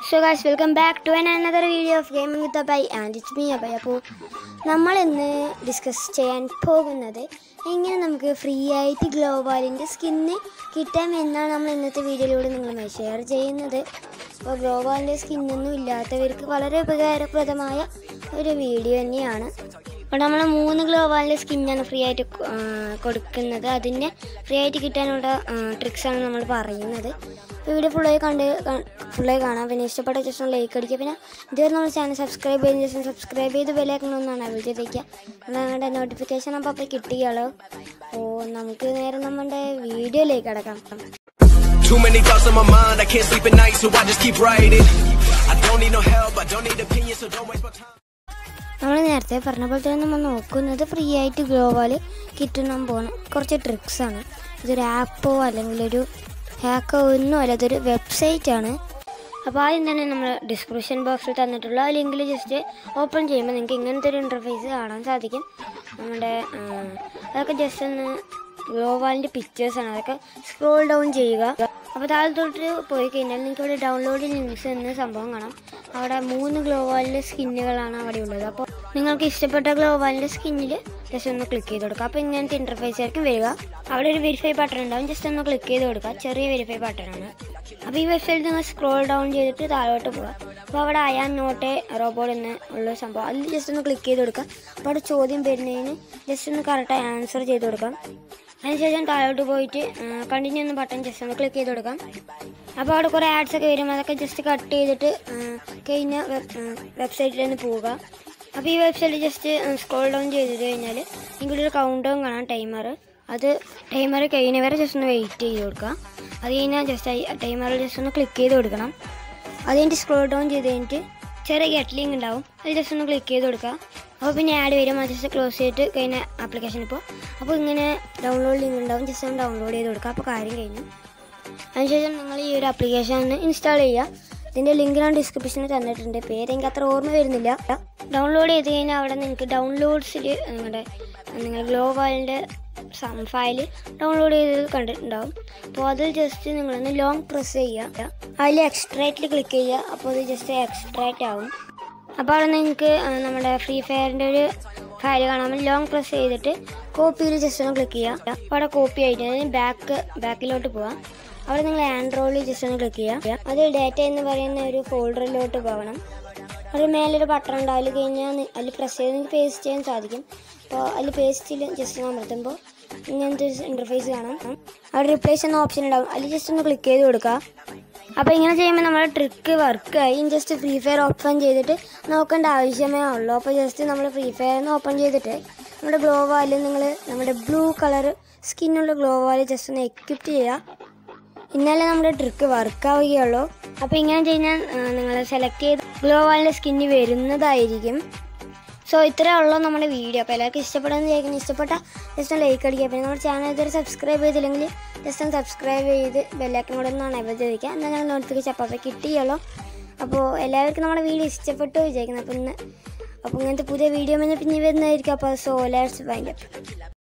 So guys welcome back to an another video of gaming with ബൈ and it's me Abhay അപ്പോൾ നമ്മൾ ഇന്ന് discuss ചെയ്യാൻ പോകുന്നത് എങ്ങനെ നമുക്ക് ഫ്രീ ആയിട്ട് ഗ്ലോബാലിൻ്റെ സ്കിന്ന് കിട്ടാം എന്നാണ് നമ്മൾ ഇന്നത്തെ വീഡിയോയിലൂടെ നിങ്ങളുമായി ഷെയർ ചെയ്യുന്നത് അപ്പോൾ ഗ്ലോബാലിൻ്റെ സ്കിന്നൊന്നും ഇല്ലാത്തവർക്ക് വളരെ ഉപകാരപ്രദമായ ഒരു വീഡിയോ തന്നെയാണ് അപ്പോൾ നമ്മൾ മൂന്ന് ഗ്ലോബാലിൻ്റെ സ്കിന്നാണ് ഫ്രീ ആയിട്ട് കൊ- ആ, കൊടുക്കുന്നത് അതിൻ്റെ ഫ്രീ ആയിട്ട് കിട്ടാനുള്ള ട്രിക്സാണ് നമ്മൾ പറയുന്നത് അപ്പോൾ വീഡിയോ ഫുള്ളായി കണ്ട് ഫുള്ളായി കാണാം പിന്നെ ഇഷ്ടപ്പെട്ട ജസ്റ്റ് ഒന്ന് ലൈക്ക് അടിക്കുക പിന്നെ ഇതുവരെ നമ്മൾ ചാനൽ സബ്സ്ക്രൈബ് ചെയ്ത് ജസ്റ്റ് സബ്സ്ക്രൈബ് ചെയ്ത് ബെല്ലൈക്കണമെന്നാണ് അവൾ ചെയ്തേക്കുക ഞങ്ങളുടെ നോട്ടിഫിക്കേഷൻ അപ്പോൾ അപ്പോൾ കിട്ടിയാലോ അപ്പോൾ നമുക്ക് നേരെ നമ്മുടെ വീഡിയോയിലേക്ക് കിടക്കാം Too many thoughts on my mind, I can't sleep at night, so I just keep writing. I don't need no help, I don't need opinions, so don't waste my time. നമ്മൾ നേരത്തെ പറഞ്ഞ പോലെ തന്നെ നമ്മൾ നോക്കുന്നത് ഫ്രീ ആയിട്ട് ഗ്ലോബാൽ കിട്ടുന്ന പോകുന്ന കുറച്ച് ട്രിക്സാണ് ഇതൊരു ആപ്പോ അല്ലെങ്കിൽ ഒരു ഹാക്കോ ഒന്നും അല്ല ഇതൊരു വെബ്സൈറ്റ് ആണ് അപ്പോൾ ആദ്യം തന്നെ നമ്മൾ ഡിസ്ക്രിപ്ഷൻ ബോക്സിൽ തന്നിട്ടുള്ള ആ ലിങ്കിൽ ജസ്റ്റ് ഓപ്പൺ ചെയ്യുമ്പോൾ നിങ്ങൾക്ക് ഇങ്ങനത്തെ ഒരു ഇൻ്റർഫേസ് കാണാൻ സാധിക്കും നമ്മുടെ ആ, അതൊക്കെ ജസ്റ്റ് ഒന്ന് ഗ്ലോബാലിൻ്റെ പിക്ചേഴ്സാണ് അതൊക്കെ സ്ക്രോൾ ഡൗൺ ചെയ്യുക അപ്പോൾ താഴത്തോട്ട് പോയി കഴിഞ്ഞാൽ നിങ്ങൾക്ക് ഇവിടെ ഡൗൺലോഡ് ലിങ്ക്സ് എന്ന സംഭവം കാണാം അവിടെ മൂന്ന് ഗ്ലോബാലിൻ്റെ സ്കിന്നുകളാണ് അവിടെ ഉള്ളത് അപ്പോൾ നിങ്ങൾക്ക് ഇഷ്ടപ്പെട്ട ഗ്ലോബാലിൻ്റെ സ്കിന്നിൽ ജസ്റ്റ് ഒന്ന് ക്ലിക്ക് ചെയ്ത് കൊടുക്കുക അപ്പോൾ ഇങ്ങനത്തെ ഇൻ്റർഫേസ് ആയിരിക്കും വരിക അവിടെ ഒരു വെരിഫൈ ബട്ടൺ ഉണ്ടാവും ജസ്റ്റ് ഒന്ന് ക്ലിക്ക് ചെയ്ത് കൊടുക്കുക ചെറിയ വെരിഫൈ ബട്ടണാണ് അപ്പോൾ ഈ വെബ്സൈറ്റിൽ നിങ്ങൾ സ്ക്രോൾ ഡൗൺ ചെയ്തിട്ട് താഴോട്ട് പോവുക അപ്പോൾ അവിടെ അയാൻ നോട്ടെ റോബോട്ട് എന്ന് ഉള്ള സംഭവം അതിൽ ജസ്റ്റ് ഒന്ന് ക്ലിക്ക് ചെയ്ത് കൊടുക്കുക അപ്പോൾ അവിടെ ചോദ്യം വരുന്നതിന് ജസ്റ്റ് ഒന്ന് കറക്റ്റായി ആൻസർ ചെയ്ത് കൊടുക്കാം അതിനുശേഷം താഴോട്ട് പോയിട്ട് കണ്ടിന്യൂ എന്ന ബട്ടൺ ജസ്റ്റ് ഒന്ന് ക്ലിക്ക് ചെയ്ത് കൊടുക്കാം അപ്പോൾ അവിടെ കുറേ ആഡ്സ് ഒക്കെ വരും അതൊക്കെ ജസ്റ്റ് കട്ട് ചെയ്തിട്ട് ആ, കഴിഞ്ഞ വെബ്സൈറ്റിൽ നിന്ന് പോവുക അപ്പോൾ ഈ വെബ്സൈറ്റ് ജസ്റ്റ് സ്ക്രോൾ ഡൗൺ ചെയ്ത് കഴിഞ്ഞാൽ നിങ്ങളൊരു കൗണ്ട് ഡൗൺ കാണാം ടൈമർ അത് ടൈമർ കഴിഞ്ഞ വരെ ജസ്റ്റ് ഒന്ന് വെയിറ്റ് ചെയ്ത് കൊടുക്കുക അത് കഴിഞ്ഞാൽ ജസ്റ്റ് ടൈമറിൽ ജസ്റ്റ് ഒന്ന് ക്ലിക്ക് ചെയ്ത് കൊടുക്കണം അത് കഴിഞ്ഞിട്ട് സ്ക്രോൾ ഡൗൺ ചെയ്ത് കഴിഞ്ഞിട്ട് ചെറിയ ഗെറ്റ് ലിങ്ക് ഉണ്ടാവും അത് ജസ്റ്റ് ഒന്ന് ക്ലിക്ക് ചെയ്ത് കൊടുക്കുക അപ്പോൾ പിന്നെ ആഡ് വരും അത് ജസ്റ്റ് ക്ലോസ് ചെയ്തിട്ട് കഴിഞ്ഞ ആപ്ലിക്കേഷൻ ഇപ്പോൾ അപ്പോൾ ഇങ്ങനെ ഡൗൺലോഡ് ലിങ്ക് ഉണ്ടാവും ജസ്റ്റ് ഒന്ന് ഡൗൺലോഡ് ചെയ്ത് കൊടുക്കുക അപ്പോൾ കാര്യം കഴിഞ്ഞു അതിനുശേഷം നിങ്ങൾ ഈ ഒരു ആപ്ലിക്കേഷൻ ഒന്ന് ഇൻസ്റ്റാൾ ചെയ്യുക ഇതിൻ്റെ ലിങ്ക് ഞാൻ ഡിസ്ക്രിപ്ഷനിൽ തന്നിട്ടുണ്ട് പേര് എനിക്ക് അത്ര ഓർമ്മ വരുന്നില്ല ഡൗൺലോഡ് ചെയ്ത് കഴിഞ്ഞാൽ അവിടെ നിങ്ങൾക്ക് ഡൗൺലോഡ്സിൽ നിങ്ങളുടെ നിങ്ങൾ ഗ്ലോബാലിൻ്റെ ഫയൽ ഡൗൺലോഡ് ചെയ്തത് കണ്ടിട്ടുണ്ടാവും അപ്പോൾ അതിൽ ജസ്റ്റ് നിങ്ങളൊന്ന് ലോങ് പ്രസ് ചെയ്യുക അതിൽ എക്സ്ട്രാക്റ്റിൽ ക്ലിക്ക് ചെയ്യുക അപ്പോൾ അത് ജസ്റ്റ് എക്സ്ട്രാക്റ്റ് ആവും അപ്പോൾ അവിടെ നിങ്ങൾക്ക് ആ, നമ്മുടെ ഫ്രീ ഫയറിൻ്റെ ഒരു ഫയൽ കാണാൻ ലോങ് പ്രസ് ചെയ്തിട്ട് കോപ്പിയിൽ ജസ്റ്റ് ഒന്ന് ക്ലിക്ക് ചെയ്യുക അപ്പോൾ അവിടെ കോപ്പി ആയിട്ട് അതിന് ബാക്ക് ബാക്കിലോട്ട് പോവാം അവിടെ നിങ്ങൾ ആൻഡ്രോയിഡിൽ ജസ്റ്റ് ഒന്ന് ക്ലിക്ക് ചെയ്യുക അത് ഡാറ്റ എന്ന് പറയുന്ന ഒരു ഫോൾഡറിലോട്ട് പോകണം ഒരു മേലൊരു ബട്ടൺ ഉണ്ടാവും അതിൽ കഴിഞ്ഞാൽ നി- അതിൽ പ്രസ് ചെയ്ത് നിങ്ങൾക്ക് പേസ്റ്റ് ചെയ്യാൻ സാധിക്കും അപ്പോൾ അതിൽ പേസ്റ്റിൽ ജസ്റ്റ് അമർത്തുമ്പോൾ ഇങ്ങനത്തെ ഒരു ഇൻ്റർഫേസ് കാണാം അവിടെ റിപ്ലേസ് എന്ന ഓപ്ഷൻ ഉണ്ടാവും അതിൽ ജസ്റ്റ് ഒന്ന് ക്ലിക്ക് ചെയ്ത് കൊടുക്കുക അപ്പോൾ ഇങ്ങനെ ചെയ്യുമ്പോൾ നമ്മുടെ ട്രിക്ക് വർക്കായി ജസ്റ്റ് ഫ്രീ ഫയർ ഓപ്പൺ ചെയ്തിട്ട് നോക്കേണ്ട ആവശ്യമേ ഉള്ളൂ അപ്പോൾ ജസ്റ്റ് നമ്മൾ ഫ്രീ ഫയർ ഓപ്പൺ ചെയ്തിട്ട് നമ്മുടെ ഗ്ലോ വാല് നിങ്ങൾ നമ്മുടെ ബ്ലൂ കളർ സ്കിന്നുള്ള ഗ്ലോ വാല് ജസ്റ്റ് ഒന്ന് എക്വിപ്റ്റ് ചെയ്യുക ഇന്നലെ നമ്മുടെ ട്രിക്ക് വർക്ക് ആവുകയുള്ളൂ അപ്പോൾ ഇങ്ങനെ കഴിഞ്ഞാൽ നിങ്ങൾ സെലക്ട് ചെയ്ത് ഗ്ലോ വാലിൻ്റെ സ്കിന്ന് വരുന്നതായിരിക്കും സോ ഇത്രേ ഉള്ളൂ നമ്മുടെ വീഡിയോ അപ്പോൾ എല്ലാവർക്കും ഇഷ്ടപ്പെടുന്ന ചോദിക്കുന്നത് ഇഷ്ടപ്പെട്ട ജസ്റ്റ് ഒന്ന് ലൈക്ക് അടിക്കുക പിന്നെ നമ്മുടെ ചാനൽ ഇതുവരെ സബ്സ്ക്രൈബ് ചെയ്തില്ലെങ്കിൽ ജസ്റ്റ് ഒന്ന് സബ്സ്ക്രൈബ് ചെയ്ത് ബെല്ലൈക്കൻ കൂടെ ഒന്നാണ് എവർ ചോദിക്കുക എന്നാൽ ഞങ്ങൾ നോട്ടിഫിക്കേഷൻ അപ്പോൾ അപ്പോൾ കിട്ടിയുള്ളൂ അപ്പോൾ എല്ലാവർക്കും നമ്മുടെ വീഡിയോ ഇഷ്ടപ്പെട്ടു വിചാരിക്കുന്നത് അപ്പോൾ ഇന്ന് അപ്പോൾ ഇങ്ങനത്തെ പുതിയ വീഡിയോ പിന്നെ പിന്നെ വരുന്നതായിരിക്കും അപ്പോൾ സോ ലെറ്റ്സ് വൈൻഡ് അപ്പ്